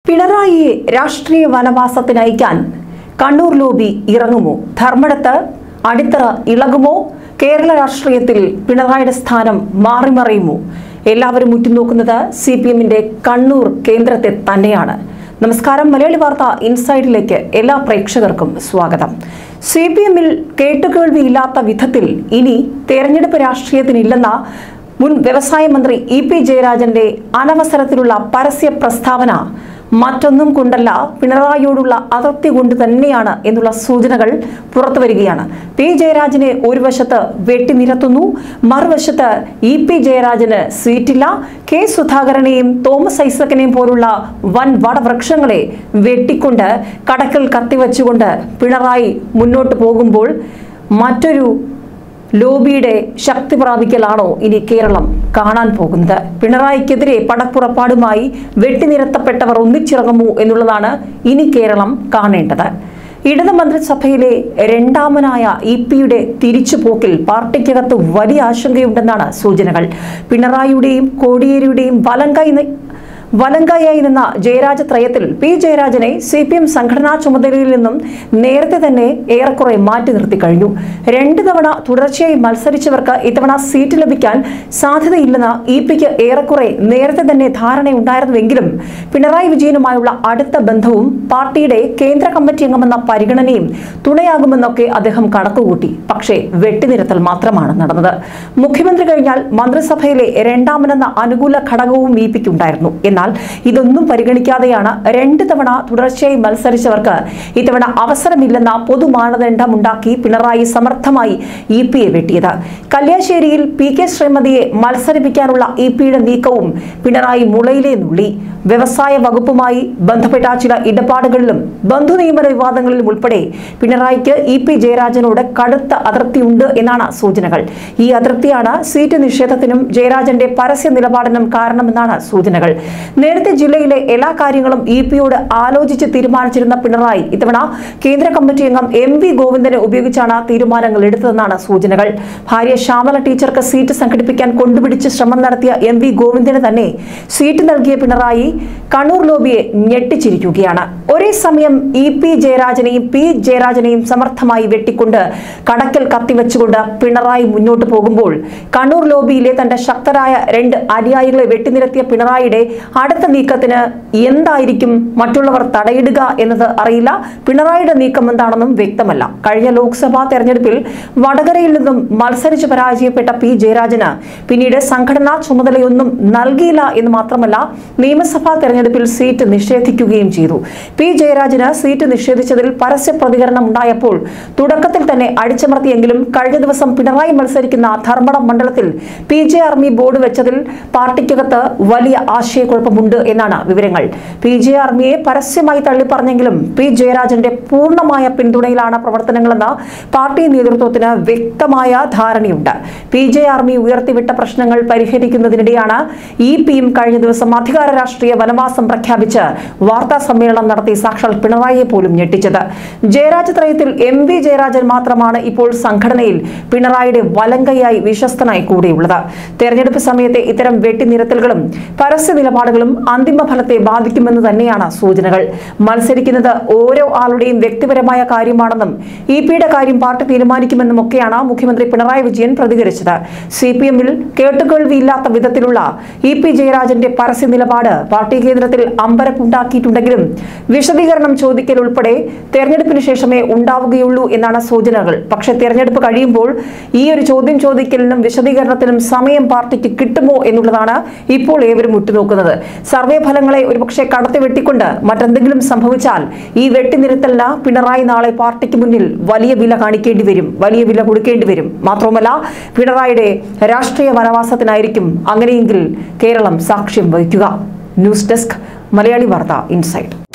പിണറായിയെ രാഷ്ട്രീയ വനവാസത്തിനയക്കാൻ കണ്ണൂർ ലോബി ഇറങ്ങുമോ ധർമ്മടത്ത് അടിത്തറ ഇളകുമോ കേരള രാഷ്ട്രീയത്തിൽ പിണറായിയുടെ സ്ഥാനം മാറിമറിയുമോ എല്ലാവരും ഉറ്റുനോക്കുന്നത് സി പി എമ്മിന്റെ കണ്ണൂർ കേന്ദ്രത്തെ തന്നെയാണ് നമസ്കാരം മലയാളി വാർത്ത ഇൻസൈഡിലേക്ക് എല്ലാ പ്രേക്ഷകർക്കും സ്വാഗതം സി പി എമ്മിൽ കേട്ടുകേൾവിയില്ലാത്ത വിധത്തിൽ ഇനി തെരഞ്ഞെടുപ്പ് രാഷ്ട്രീയത്തിനില്ലെന്ന മുൻ വ്യവസായ മന്ത്രി ഇ പി ജയരാജന്റെ അനവസരത്തിലുള്ള പരസ്യ പ്രസ്താവന മറ്റൊന്നും കൊണ്ടല്ല പിണറായിയോടുള്ള അതിർത്തി കൊണ്ട് തന്നെയാണ് എന്നുള്ള സൂചനകൾ പുറത്തു വരികയാണ് പി ജയരാജനെ ഒരു വശത്ത് വെട്ടിനിരത്തുന്നു മറുവശത്ത് ഇ പി ജയരാജന് സീറ്റില്ല കെ സുധാകരനെയും തോമസ് ഐസക്കിനെയും പോലുള്ള വൻ വടവൃക്ഷങ്ങളെ വെട്ടിക്കൊണ്ട് കടക്കൽ കത്തിവെച്ചുകൊണ്ട് പിണറായി മുന്നോട്ട് പോകുമ്പോൾ മറ്റൊരു ലോബിയുടെ ശക്തി പ്രാപിക്കലാണോ ഇനി കേരളം കാണാൻ പോകുന്നത് പിണറായിക്കെതിരെ പടപ്പുറപ്പാടുമായി വെട്ടിനിരത്തപ്പെട്ടവർ ഒന്നിച്ചിറങ്ങുമോ എന്നുള്ളതാണ് ഇനി കേരളം കാണേണ്ടത് ഇടത് മന്ത്രിസഭയിലെ രണ്ടാമനായ ഇ പിയുടെ തിരിച്ചുപോക്കിൽ പാർട്ടിക്കകത്ത് വലിയ ആശങ്കയുണ്ടെന്നാണ് സൂചനകൾ പിണറായിയുടെയും കോടിയേരിയുടെയും വലങ്കൈ വലങ്കായായി നിന്ന ജയരാജ ത്രയത്തിൽ പി ജയരാജനെ സി പി എം സംഘടനാ ചുമതലയിൽ നിന്നും നേരത്തെ തന്നെ ഏറെക്കുറെ മാറ്റി നിർത്തി കഴിഞ്ഞു രണ്ട് തവണ തുടർച്ചയായി മത്സരിച്ചവർക്ക് ഇത്തവണ സീറ്റ് ലഭിക്കാൻ സാധ്യതയില്ലെന്ന് ഇ പിക്ക് ഏറെക്കുറെ നേരത്തെ തന്നെ ധാരണയുണ്ടായിരുന്നുവെങ്കിലും പിണറായി വിജയനുമായുള്ള അടുത്ത ബന്ധവും പാർട്ടിയുടെ കേന്ദ്ര കമ്മിറ്റി അംഗമെന്ന പരിഗണനയും തുണയാകുമെന്നൊക്കെ അദ്ദേഹം കണക്കുകൂട്ടി പക്ഷേ വെട്ടിനിരത്തൽ മാത്രമാണ് നടന്നത് മുഖ്യമന്ത്രി കഴിഞ്ഞാൽ മന്ത്രിസഭയിലെ രണ്ടാമനെന്ന അനുകൂല ഘടകവും ഇ പിക്കുണ്ടായിരുന്നു എന്നാൽ ഇതൊന്നും പരിഗണിക്കാതെയാണ് രണ്ട് തവണ തുടർച്ചയായി മത്സരിച്ചവർക്ക് ഇത്തവണ അവസരമില്ലെന്ന പൊതു മാനദണ്ഡമുണ്ടാക്കി പിണറായി സമർത്ഥമായി ഇ പിയെ വെട്ടിയത് കല്യാശ്ശേരിയിൽ പി കെ ശ്രീമതിയെ മത്സരിപ്പിക്കാനുള്ള ഇ പിയുടെ നീക്കവും പിണറായി മുളയിലെ നുള്ളി വ്യവസായ വകുപ്പുമായി ബന്ധപ്പെട്ട ചില ഇടപാടുകളിലും ബന്ധു നിയമന വിവാദങ്ങളിലും ഉൾപ്പെടെ പിണറായിക്ക് ഇ പി ജയരാജനോട് കടുത്ത അതിർത്തിയുണ്ട് എന്നാണ് സൂചനകൾ ഈ അതിർത്തിയാണ് സീറ്റ് നിഷേധത്തിനും ജയരാജന്റെ പരസ്യ നിലപാടിനും കാരണമെന്നാണ് സൂചനകൾ നേരത്തെ ജില്ലയിലെ എല്ലാ കാര്യങ്ങളും ഇ പിയോട് ആലോചിച്ച് തീരുമാനിച്ചിരുന്ന പിണറായി ഇത്തവണ കേന്ദ്ര കമ്മിറ്റി അംഗം എം വി ഗോവിന്ദനെ ഉപയോഗിച്ചാണ് തീരുമാനങ്ങൾ എടുത്തതെന്നാണ് സൂചനകൾ ഭാര്യ ശ്യാമല ടീച്ചർക്ക് സീറ്റ് സംഘടിപ്പിക്കാൻ കൊണ്ടുപിടിച്ച് ശ്രമം നടത്തിയ എം വി ഗോവിന്ദന് തന്നെ സീറ്റ് നൽകിയ പിണറായി കണ്ണൂർ ലോബിയെ ഞെട്ടിച്ചിരിക്കുകയാണ് ഒരേ സമയം ഇ പി ജയരാജനെയും പി ജയരാജനെയും സമർത്ഥമായി വെട്ടിക്കൊണ്ട് കടക്കൽ കത്തിവെച്ചുകൊണ്ട് പിണറായി മുന്നോട്ട് പോകുമ്പോൾ കണ്ണൂർ ലോബിയിലെ തന്റെ ശക്തരായ രണ്ട് അനുയായികളെ വെട്ടിനിരത്തിയ പിണറായിയുടെ അടുത്ത നീക്കത്തിന് എന്തായിരിക്കും മറ്റുള്ളവർ തടയിടുക എന്നത് അറിയില്ല പിണറായിയുടെ നീക്കം എന്താണെന്നും വ്യക്തമല്ല കഴിഞ്ഞ ലോക്സഭാ തെരഞ്ഞെടുപ്പിൽ വടകരയിൽ നിന്നും മത്സരിച്ച് പരാജയപ്പെട്ട പി ജയരാജന് പിന്നീട് സംഘടനാ ചുമതലയൊന്നും നൽകിയില്ല എന്ന് മാത്രമല്ല നിയമസഭാ തെരഞ്ഞെടുപ്പിൽ സീറ്റ് നിഷേധിക്കുകയും ചെയ്തു പി ജയരാജന് സീറ്റ് നിഷേധിച്ചതിൽ പരസ്യ പ്രതികരണം ഉണ്ടായപ്പോൾ തുടക്കത്തിൽ തന്നെ അടിച്ചമർത്തിയെങ്കിലും കഴിഞ്ഞ ദിവസം പിണറായി മത്സരിക്കുന്ന ധർമ്മടം മണ്ഡലത്തിൽ പി ജെ ആർമി ബോർഡ് വെച്ചതിൽ പാർട്ടിക്കകത്ത് വലിയ ആശയക്കുഴപ്പമുണ്ട് എന്നാണ് വിവരങ്ങൾ പി ജെ ആർമിയെ പരസ്യമായി തള്ളിപ്പറഞ്ഞെങ്കിലും പി ജയരാജന്റെ പൂർണ്ണമായ പിന്തുണയിലാണ് പ്രവർത്തനങ്ങളെന്ന് പാർട്ടി നേതൃത്വത്തിന് വ്യക്തമായ ധാരണയുണ്ട് പി ജെ ആർമി ഉയർത്തിവിട്ട പ്രശ്നങ്ങൾ പരിഹരിക്കുന്നതിനിടെയാണ് ഇ പിയും കഴിഞ്ഞ ദിവസം അധികാര രാഷ്ട്രീയ വനവാസം പ്രഖ്യാപിച്ച് വാർത്താ സമ്മേളനം നടത്തി സാക്ഷാൽ പിണറായിയെ പോലും ഞെട്ടിച്ചത് ജയരാജ ത്രയത്തിൽ എം വി ജയരാജൻ മാത്രമാണ് ഇപ്പോൾ സംഘടനയിൽ പിണറായിയുടെ വലങ്കയായി വിശ്വസ്തനായി കൂടെയുള്ളത് തെരഞ്ഞെടുപ്പ് സമയത്തെ ഇത്തരം വെട്ടിനിരത്തലുകളും പരസ്യ നിലപാടുകളും അന്തിമ ഫലത്തെ ബാധിക്കുമെന്ന് തന്നെയാണ് സൂചനകൾ മത്സരിക്കുന്നത് ഓരോ ആളുടെയും വ്യക്തിപരമായ കാര്യമാണെന്നും ഇ പിയുടെ കാര്യം പാർട്ടി തീരുമാനിക്കുമെന്നും ഒക്കെയാണ് മുഖ്യമന്ത്രി പിണറായി വിജയൻ പ്രതികരിച്ചത് സി പി എമ്മിൽ കേട്ടുകേൾവിയില്ലാത്ത വിധത്തിലുള്ള ഇ പി ജയരാജന്റെ പരസ്യ നിലപാട് പാർട്ടി കേന്ദ്രത്തിൽ അമ്പരപ്പുണ്ടാക്കിയിട്ടുണ്ടെങ്കിലും വിശദീകരണം ചോദിക്കൽ ഉൾപ്പെടെ തെരഞ്ഞെടുപ്പിന് ശേഷമേ ഉണ്ടാവുകയുള്ളൂ എന്നാണ് സൂചനകൾ പക്ഷേ തെരഞ്ഞെടുപ്പ് കഴിയുമ്പോൾ ഈ ഒരു ചോദ്യം ചോദിക്കലിനും വിശദീകരണത്തിനും സമയം പാർട്ടിക്ക് കിട്ടുമോ എന്നുള്ളതാണ് ഇപ്പോൾ ഏവരും ഉറ്റുനോക്കുന്നത് സർവേ ഫലങ്ങളെ ഒരുപക്ഷെ കടത്തി വെട്ടിക്കൊണ്ട് മറ്റെന്തെങ്കിലും സംഭവിച്ചാൽ ഈ വെട്ടിനിരത്തലിന് പിണറായി നാളെ പാർട്ടിക്ക് മുന്നിൽ വലിയ വില കാണിക്കേണ്ടി വരും വലിയ വില കൊടുക്കേണ്ടി വരും മാത്രവുമല്ല പിണറായിയുടെ രാഷ്ട്രീയ വനവാസത്തിനായിരിക്കും അങ്ങനെയെങ്കിൽ കേരളം സാക്ഷ്യം വഹിക്കുക ന്യൂസ് ഡെസ്ക് മലയാളി വാർത്ത ഇൻസൈറ്റ്